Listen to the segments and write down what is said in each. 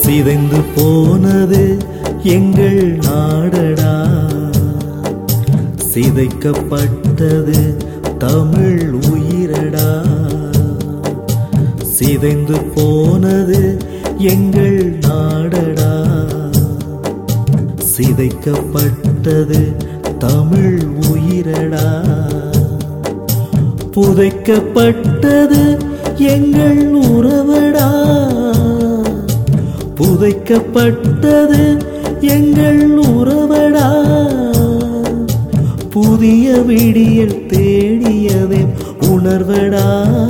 சிதைந்து போனது எங்கள் நாடடா சிதைக்கப்பட்டது தமிழ் உயிரடா சிதைந்து போனது எங்கள் நாடடா சிதைக்கப்பட்டது தமிழ் உயிரடா புதைக்கப்பட்டது எங்கள் உறவடா புதைக்கப்பட்டது எங்கள் உறவடா புதிய விடியல் தேடியதே உணர்வடா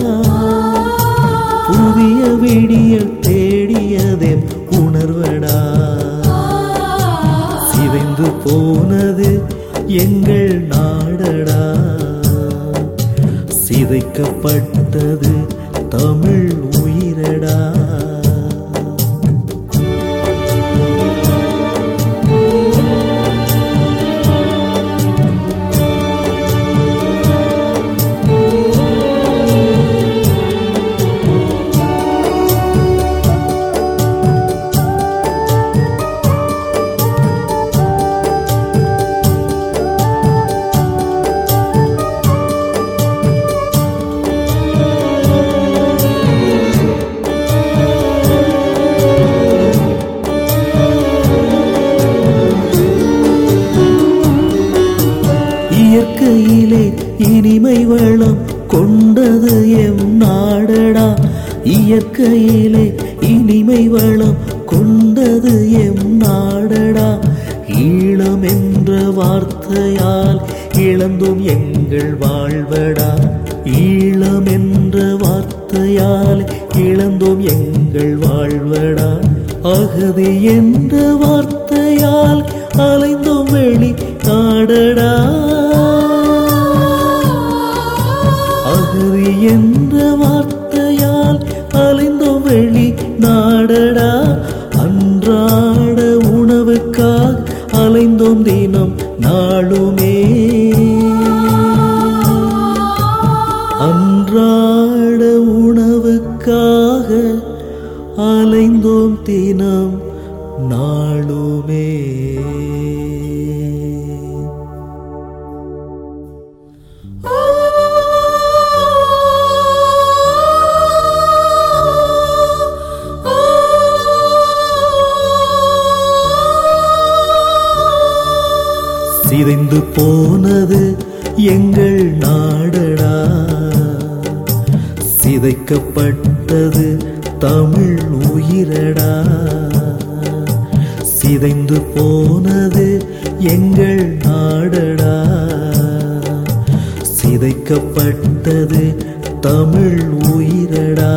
புதிய விடியல் தேடியதே உணர்வடா சிதைந்து போனது எங்கள் நாடடா சிதைக்கப்பட்டது தமிழ் உயிரடா இயற்கையிலே இனிமை வளம் கொண்டது எம் நாடடா இயற்கையிலே இனிமை வளம் கொண்டது எம் நாடடா ஈழம் என்ற வார்த்தையால் இழந்தும் எங்கள் வாழ்வடா ஈழம் என்ற வார்த்தையால் இழந்தும் எங்கள் வாழ்வடா அகதி என்ற வார்த்தையால் அலைந்தும் வெளி நாடடா அகதி என்ற வார்த்தையால் அலைந்தும் வெளி நாடடா அன்றாட உணவுக்காக அலைந்தோம் தினம் நாளுமே அன்றாட உணவுக்காக அலைந்தோம் தினம் நாளுமே சிதைந்து போனது எங்கள் நாடடா சிதைக்கப்பட்டது தமிழ் உயிரடா சிதைந்து போனது எங்கள் நாடடா சிதைக்கப்பட்டது தமிழ் உயிரடா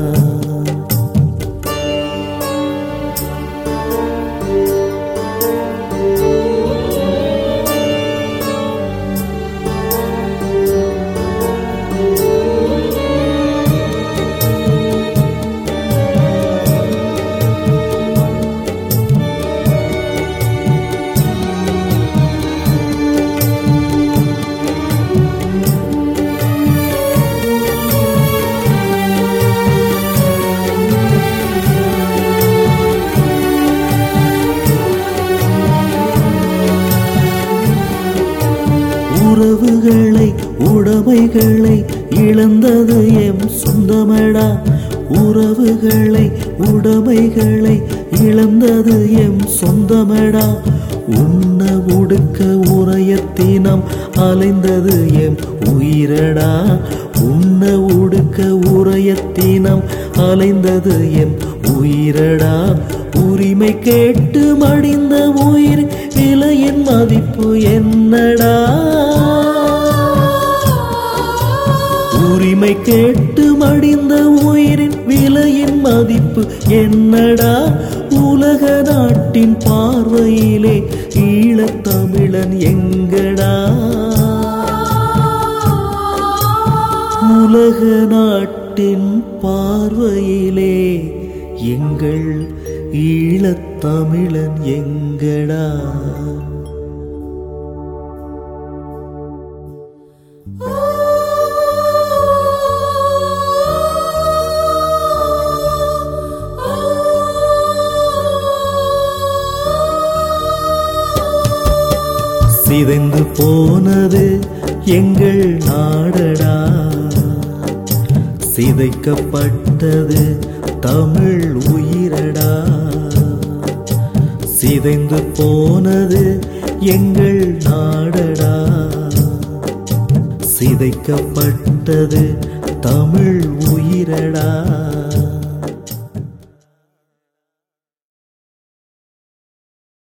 உறவுகளை உடைமைகளை இழந்தது எம் சொந்தமடா உறவுகளை உடைமைகளை இழந்தது எம் சொந்தமடா உண்ண உடுக்க உரையத்தினம் அலைந்தது எம் உயிரடா உண்ண உடுக்க உரையத்தினம் அலைந்தது எம் உயிரடா உரிமை கேட்டு மடிந்த உயிர் விலையின் மதிப்பு என்னடா உரிமை கேட்டு மடிந்த உயிரின் விலையின் மதிப்பு என்னடா உலக நாட்டின் பார்வையிலே ஈழத்தமிழன் எங்கடா உலக நாட்டின் பார்வையிலே எங்கள் ஈழத்தமிழன் எங்கடா ஆ சிதைந்து போனது எங்கள் நாடடா சிதைக்கப்பட்டது தமிழ் உயிரடா சிதைந்து போனது எங்கள் நாடடா சிதைக்கப்பட்டது தமிழ் உயிரடா